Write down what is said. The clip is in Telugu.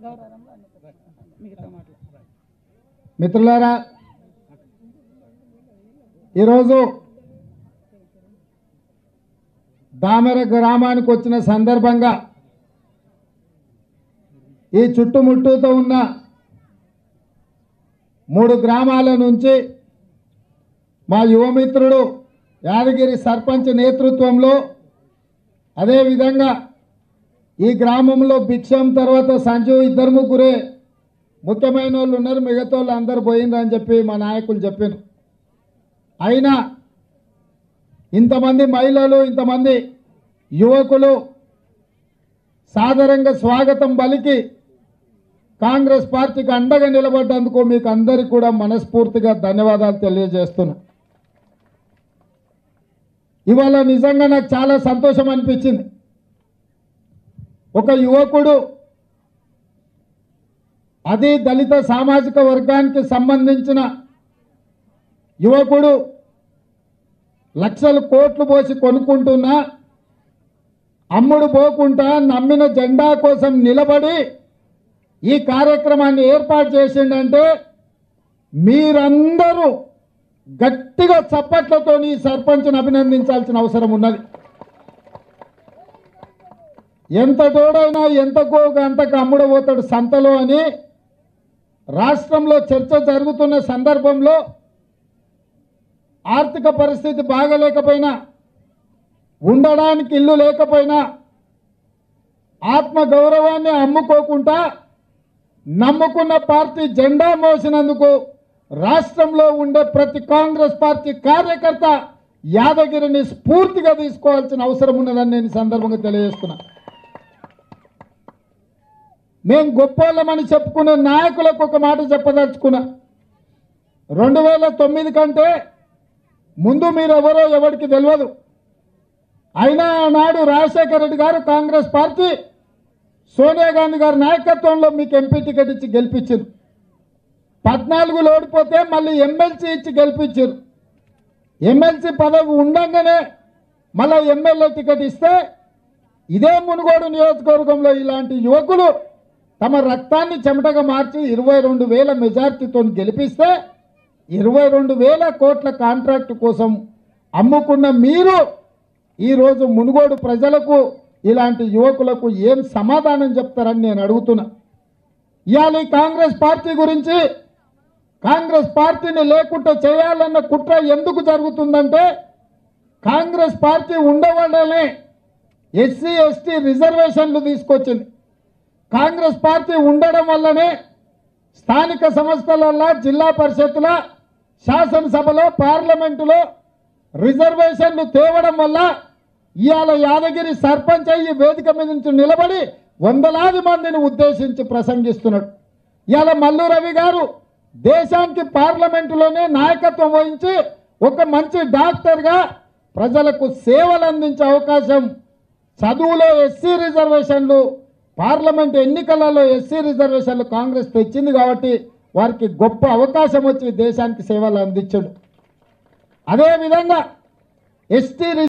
మిగతా మాటలు మిత్రులారా ఈరోజు దామెర గ్రామానికి వచ్చిన సందర్భంగా ఈ చుట్టుముట్టుతో ఉన్న మూడు గ్రామాల నుంచి మా యువమిత్రుడు యాదగిరి సర్పంచ్ నేతృత్వంలో అదేవిధంగా ఈ గ్రామంలో భిక్షం తర్వాత సంజు ఇద్దరు ముగ్గురే ముఖ్యమైన వాళ్ళు ఉన్నారు మిగతా వాళ్ళు అందరు పోయిండ్రు అని చెప్పి మా నాయకులు చెప్పారు అయినా ఇంతమంది మహిళలు ఇంతమంది యువకులు సాదరంగా స్వాగతం పలికి కాంగ్రెస్ పార్టీకి అండగా నిలబడ్డందుకు మీకు అందరికీ కూడా మనస్ఫూర్తిగా ధన్యవాదాలు తెలియజేస్తున్నా ఇవాళ నిజంగా నాకు చాలా సంతోషం అనిపించింది ఒక యువకుడు అది దళిత సామాజిక వర్గానికి సంబంధించిన యువకుడు లక్షలు కోట్లు పోసి కొనుక్కుంటున్నా అమ్ముడు పోకుండా నమ్మిన జెండా కోసం నిలబడి ఈ కార్యక్రమాన్ని ఏర్పాటు చేసిండంటే మీరందరూ గట్టిగా చప్పట్లతో ఈ సర్పంచ్ని అభినందించాల్సిన అవసరం ఉన్నది ఎంత తోడైనా ఎంత గోగా అంతకు అమ్ముడబోతాడు సంతలో అని రాష్ట్రంలో చర్చ జరుగుతున్న సందర్భంలో ఆర్థిక పరిస్థితి బాగలేకపోయినా ఉండడానికి ఇల్లు లేకపోయినా ఆత్మ గౌరవాన్ని అమ్ముకోకుండా నమ్ముకున్న పార్టీ జెండా మోసినందుకు రాష్ట్రంలో ఉండే ప్రతి కాంగ్రెస్ పార్టీ కార్యకర్త యాదగిరిని స్ఫూర్తిగా తీసుకోవాల్సిన అవసరం ఉన్నదని నేను ఈ సందర్భంగా తెలియజేస్తున్నా మేం గొప్పోళ్ళమని చెప్పుకునే నాయకులకు ఒక మాట చెప్పదలుచుకున్నా రెండు వేల తొమ్మిది కంటే ముందు మీరెవరో ఎవరికి తెలియదు అయినా ఆనాడు రాజశేఖర రెడ్డి గారు కాంగ్రెస్ పార్టీ సోనియా గాంధీ గారి నాయకత్వంలో మీకు ఎంపీ టికెట్ ఇచ్చి గెలిపించారు పద్నాలుగులో ఓడిపోతే మళ్ళీ ఎమ్మెల్సీ ఇచ్చి గెలిపించారు ఎమ్మెల్సీ పదవి ఉండంగానే మళ్ళీ ఎమ్మెల్యే టికెట్ ఇస్తే ఇదే మునుగోడు నియోజకవర్గంలో ఇలాంటి యువకులు తమ రక్తాన్ని చెమటగా మార్చి ఇరవై రెండు వేల మెజార్టీతో గెలిపిస్తే ఇరవై రెండు వేల కోట్ల కాంట్రాక్ట్ కోసం అమ్ముకున్న మీరు ఈరోజు మునుగోడు ప్రజలకు ఇలాంటి యువకులకు ఏం సమాధానం చెప్తారని నేను అడుగుతున్నా ఇవాళ ఈ కాంగ్రెస్ పార్టీ గురించి కాంగ్రెస్ పార్టీని లేకుండా చేయాలన్న కుట్ర ఎందుకు జరుగుతుందంటే కాంగ్రెస్ పార్టీ ఉండవల్లనే ఎస్సీ ఎస్టీ రిజర్వేషన్లు తీసుకొచ్చింది కాంగ్రెస్ పార్టీ ఉండడం వల్లనే స్థానిక సంస్థలల్లో జిల్లా పరిషత్తుల శాసనసభలో పార్లమెంటులో రిజర్వేషన్లు తేవడం వల్ల ఇవాళ యాదగిరి సర్పంచ్ అయ్యి వేదిక మీద నుంచి నిలబడి వందలాది మందిని ఉద్దేశించి ప్రసంగిస్తున్నాడు ఇవాళ మల్లు రవి గారు దేశానికి పార్లమెంటులోనే నాయకత్వం వహించి ఒక మంచి డాక్టర్గా ప్రజలకు సేవలు అందించే అవకాశం చదువులో ఎస్సీ రిజర్వేషన్లు పార్లమెంట్ ఎన్నికలలో ఎస్సీ రిజర్వేషన్లు కాంగ్రెస్ తెచ్చింది కాబట్టి వారికి గొప్ప అవకాశం వచ్చి దేశానికి సేవలు అందించాడు అదేవిధంగా ఎస్టీ